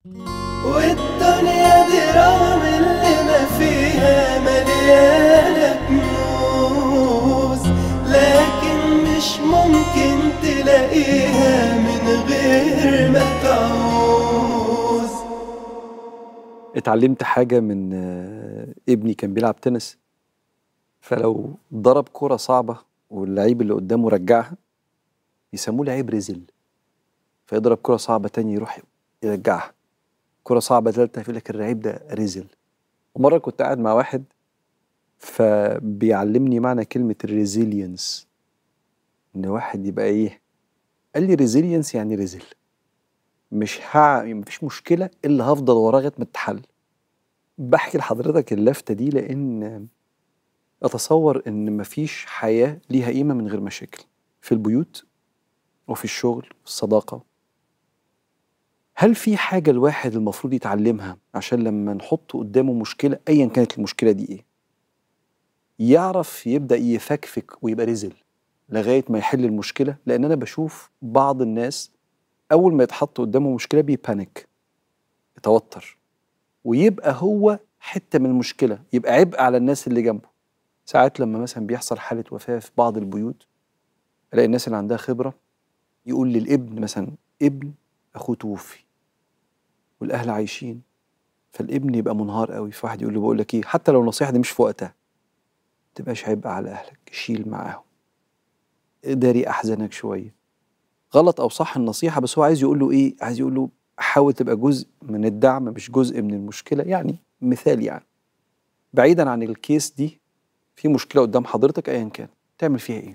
والدنيا دي رغم اللي ما فيها مليانة كنوز لكن مش ممكن تلاقيها من غير ما تعوز اتعلمت حاجة من آه، ابني كان بيلعب تنس فلو ضرب كرة صعبة واللعيب اللي قدامه رجعها يسموه لعيب رزل فيضرب كرة صعبة تاني يروح يرجعها كرة صعبة تالتة يقول لك اللعيب ده رزل ومرة كنت قاعد مع واحد فبيعلمني معنى كلمة الريزيلينس إن واحد يبقى إيه قال لي ريزيلينس يعني رزل مش ها مفيش مشكلة إلا هفضل وراه لغاية ما تتحل بحكي لحضرتك اللفتة دي لأن أتصور إن مفيش حياة ليها قيمة من غير مشاكل في البيوت وفي الشغل في الصداقة هل في حاجة الواحد المفروض يتعلمها عشان لما نحط قدامه مشكلة أيا كانت المشكلة دي إيه يعرف يبدأ يفكفك ويبقى رزل لغاية ما يحل المشكلة لأن أنا بشوف بعض الناس أول ما يتحط قدامه مشكلة بيبانيك يتوتر ويبقى هو حتة من المشكلة يبقى عبء على الناس اللي جنبه ساعات لما مثلا بيحصل حالة وفاة في بعض البيوت الاقي الناس اللي عندها خبرة يقول للابن مثلا ابن اخوه توفي والاهل عايشين فالابن يبقى منهار قوي فواحد يقول له بقول لك ايه حتى لو النصيحة دي مش في وقتها ما تبقاش عبء على اهلك شيل معاهم داري احزانك شوية غلط او صح النصيحة بس هو عايز يقول له ايه عايز يقول له حاول تبقى جزء من الدعم مش جزء من المشكلة يعني مثال يعني بعيدا عن الكيس دي في مشكلة قدام حضرتك ايا كان تعمل فيها ايه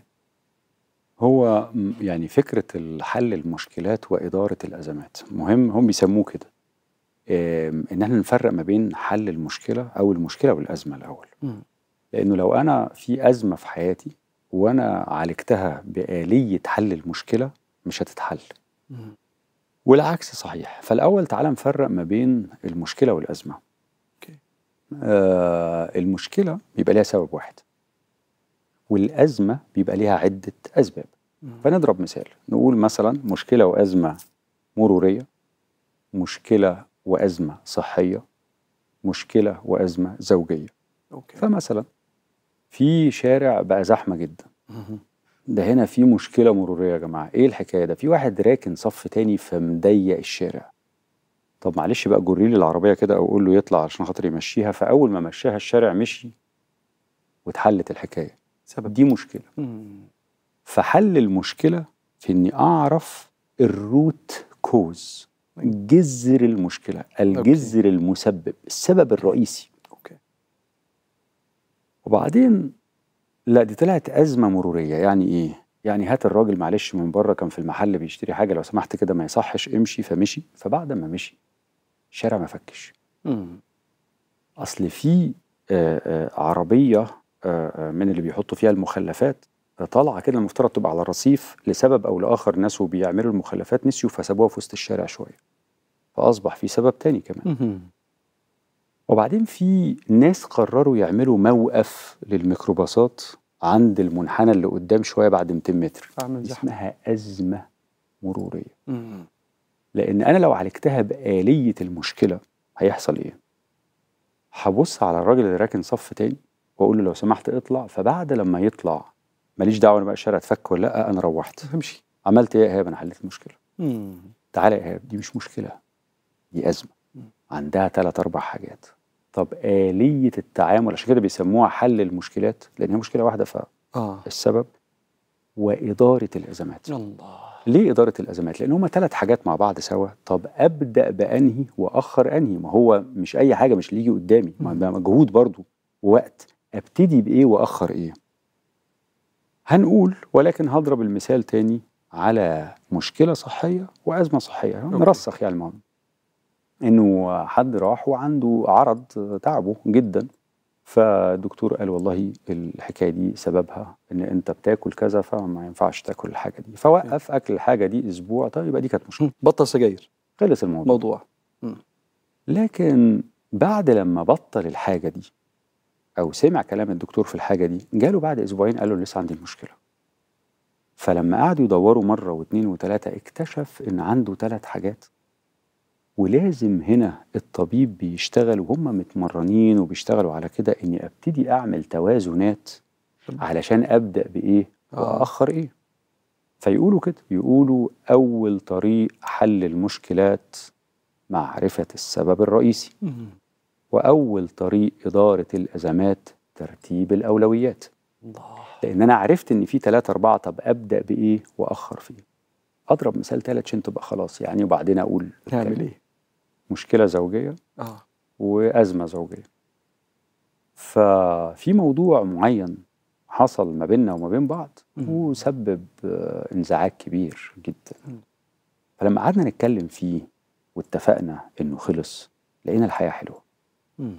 هو م- يعني فكرة الحل المشكلات وإدارة الأزمات مهم هم بيسموه كده آم، إن احنا نفرق ما بين حل المشكلة أو المشكلة والأزمة الأول مم. لأنه لو أنا في أزمة في حياتي وأنا عالجتها بآلية حل المشكلة مش هتتحل مم. والعكس صحيح فالأول تعالى نفرق ما بين المشكلة والأزمة أوكي. آه المشكلة بيبقى ليها سبب واحد والأزمة بيبقى ليها عدة أسباب مم. فنضرب مثال نقول مثلا مشكلة وأزمة مرورية مشكلة وأزمة صحية مشكلة وأزمة زوجية اوكي فمثلا في شارع بقى زحمة جدا مم. ده هنا في مشكلة مرورية يا جماعة ايه الحكاية ده في واحد راكن صف تاني فمضيق الشارع طب معلش بقى جري لي العربية كده او قول له يطلع عشان خاطر يمشيها فاول ما مشاها الشارع مشي واتحلت الحكاية سبب دي مشكلة مم. فحل المشكلة في إني أعرف الروت كوز جذر المشكلة الجذر المسبب السبب الرئيسي اوكي وبعدين لا دي طلعت أزمة مرورية يعني إيه؟ يعني هات الراجل معلش من بره كان في المحل بيشتري حاجة لو سمحت كده ما يصحش امشي فمشي فبعد ما مشي الشارع ما فكش مم. اصل في آه، آه، عربيه آه، آه، من اللي بيحطوا فيها المخلفات آه، طالعه كده المفترض تبقى على الرصيف لسبب او لاخر ناس وبيعملوا المخلفات نسيوا فسابوها في وسط الشارع شويه فاصبح في سبب تاني كمان مم. وبعدين في ناس قرروا يعملوا موقف للميكروباصات عند المنحنى اللي قدام شويه بعد 200 متر اعمل زحمة اسمها ازمه مروريه مم. لان انا لو عالجتها بآلية المشكلة هيحصل ايه هبص على الراجل اللي راكن صف تاني واقول له لو سمحت اطلع فبعد لما يطلع ماليش دعوه انا بقى الشارع اتفك ولا لا انا روحت همشي عملت ايه يا ايهاب انا حليت المشكله مم. تعالى يا ايهاب دي مش مشكله دي ازمه عندها ثلاث اربع حاجات طب آلية التعامل عشان كده بيسموها حل المشكلات لان هي مشكله واحده اه فالسبب واداره الازمات الله ليه إدارة الأزمات؟ لأن هما ثلاث حاجات مع بعض سوا، طب أبدأ بأنهي وأخر أنهي؟ ما هو مش أي حاجة مش اللي يجي قدامي، ما ده مجهود برضو ووقت، أبتدي بإيه وأخر إيه؟ هنقول ولكن هضرب المثال تاني على مشكلة صحية وأزمة صحية، نرسخ يعني الموضوع. إنه حد راح وعنده عرض تعبه جدا فالدكتور قال والله الحكايه دي سببها ان انت بتاكل كذا فما ينفعش تاكل الحاجه دي فوقف اكل الحاجه دي اسبوع طيب يبقى دي كانت مشكله بطل سجاير خلص الموضوع موضوع لكن بعد لما بطل الحاجه دي او سمع كلام الدكتور في الحاجه دي جاله بعد اسبوعين قال له لسه عندي المشكله فلما قعدوا يدوروا مره واثنين وثلاثه اكتشف ان عنده ثلاث حاجات ولازم هنا الطبيب بيشتغل وهم متمرنين وبيشتغلوا على كده اني ابتدي اعمل توازنات علشان ابدا بايه آه. واخر ايه فيقولوا كده يقولوا اول طريق حل المشكلات معرفه السبب الرئيسي مم. واول طريق اداره الازمات ترتيب الاولويات الله لان انا عرفت ان في ثلاثة أربعة طب ابدا بايه واخر فيه اضرب مثال ثالث عشان تبقى خلاص يعني وبعدين اقول نعمل ايه؟ مشكله زوجيه اه وازمه زوجيه ففي موضوع معين حصل ما بيننا وما بين بعض مم. وسبب آه، انزعاج كبير جدا مم. فلما قعدنا نتكلم فيه واتفقنا انه خلص لقينا الحياه حلوه مم.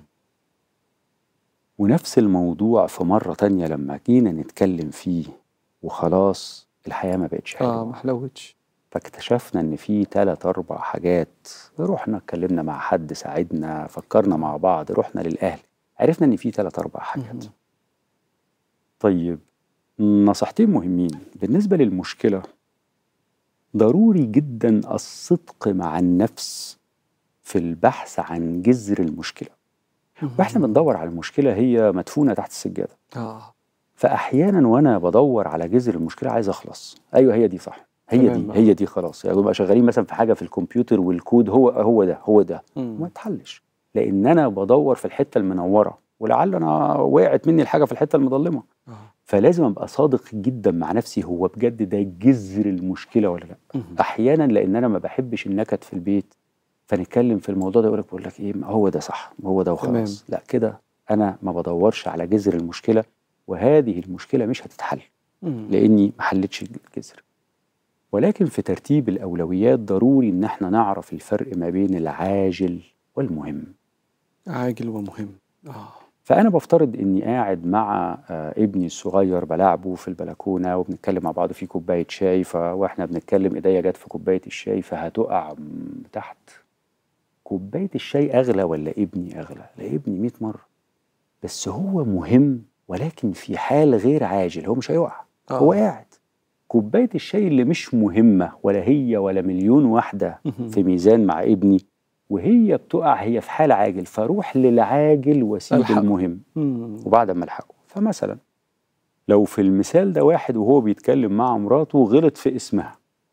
ونفس الموضوع في مرة تانية لما جينا نتكلم فيه وخلاص الحياة ما بقتش حلوة اه ما حلوتش فاكتشفنا ان في تلات اربع حاجات رحنا اتكلمنا مع حد ساعدنا فكرنا مع بعض رحنا للاهل عرفنا ان في تلات اربع حاجات مهم. طيب نصيحتين مهمين بالنسبة للمشكلة ضروري جدا الصدق مع النفس في البحث عن جذر المشكلة واحنا بندور على المشكلة هي مدفونة تحت السجادة اه فاحيانا وانا بدور على جذر المشكله عايز اخلص ايوه هي دي صح هي تمام، دي آه. هي دي خلاص يعني بقى شغالين مثلا في حاجه في الكمبيوتر والكود هو هو ده هو ده مم. ما اتحلش لان انا بدور في الحته المنوره ولعل انا وقعت مني الحاجه في الحته المظلمه آه. فلازم ابقى صادق جدا مع نفسي هو بجد ده جذر المشكله ولا لا مم. احيانا لان انا ما بحبش النكد في البيت فنتكلم في الموضوع ده يقول لك بقول لك ايه ما هو ده صح هو ده وخلاص لا كده انا ما بدورش على جذر المشكله وهذه المشكله مش هتتحل مم. لاني ما حلتش الجذر ولكن في ترتيب الاولويات ضروري ان احنا نعرف الفرق ما بين العاجل والمهم عاجل ومهم اه فانا بفترض اني قاعد مع آه، ابني الصغير بلعبه في البلكونه وبنتكلم مع بعض في كوبايه شاي ف- واحنا بنتكلم ايديا جت في كوبايه الشاي فهتقع م- تحت كوبايه الشاي اغلى ولا ابني اغلى لا ابني 100 مره بس هو مهم ولكن في حال غير عاجل هو مش هيقع آه. هو قاعد كوبايه الشاي اللي مش مهمه ولا هي ولا مليون واحده مهم. في ميزان مع ابني وهي بتقع هي في حال عاجل فروح للعاجل وسيب ألحقه. المهم مم. وبعد ما الحقه فمثلا لو في المثال ده واحد وهو بيتكلم مع مراته غلط في اسمها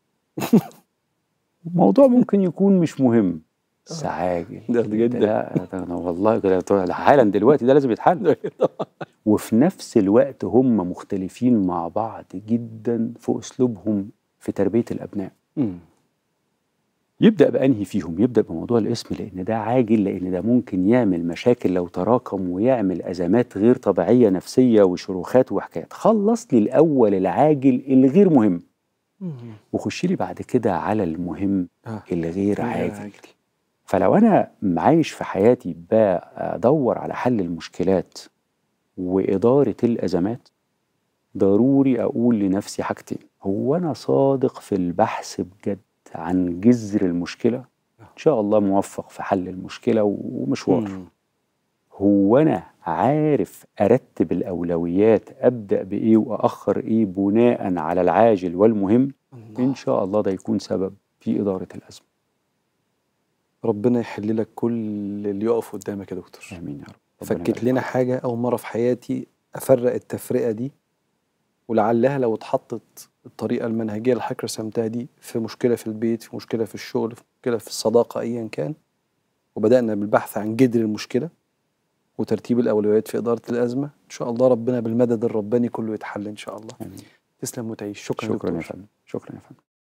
الموضوع ممكن يكون مش مهم بس عاجل ده جدا. لا ده انا والله كده ده حالا دلوقتي ده لازم يتحل وفي نفس الوقت هم مختلفين مع بعض جدا في اسلوبهم في تربيه الابناء مم. يبدا بانهي فيهم يبدا بموضوع الاسم لان ده عاجل لان ده ممكن يعمل مشاكل لو تراكم ويعمل ازمات غير طبيعيه نفسيه وشروخات وحكايات خلص لي الاول العاجل الغير مهم مم. وخش لي بعد كده على المهم آه. الغير عاجل عاجل فلو انا عايش في حياتي بدور على حل المشكلات واداره الازمات ضروري اقول لنفسي حاجتين هو انا صادق في البحث بجد عن جذر المشكله ان شاء الله موفق في حل المشكله ومشوار مم. هو انا عارف ارتب الاولويات ابدا بايه واخر ايه بناء على العاجل والمهم الله. ان شاء الله ده يكون سبب في اداره الازمه ربنا يحل لك كل اللي يقف قدامك يا دكتور امين يا رب ربنا فكت يبارك لنا فيك. حاجة أول مرة في حياتي أفرق التفرقة دي ولعلها لو اتحطت الطريقة المنهجية اللي حضرتك رسمتها دي في مشكلة في البيت في مشكلة في الشغل في مشكلة في الصداقة أيا كان وبدأنا بالبحث عن جذر المشكلة وترتيب الأولويات في إدارة الأزمة إن شاء الله ربنا بالمدد الرباني كله يتحل إن شاء الله آمين. تسلم وتعيش شكرا, شكرا يا دكتور. فندم شكرا يا فندم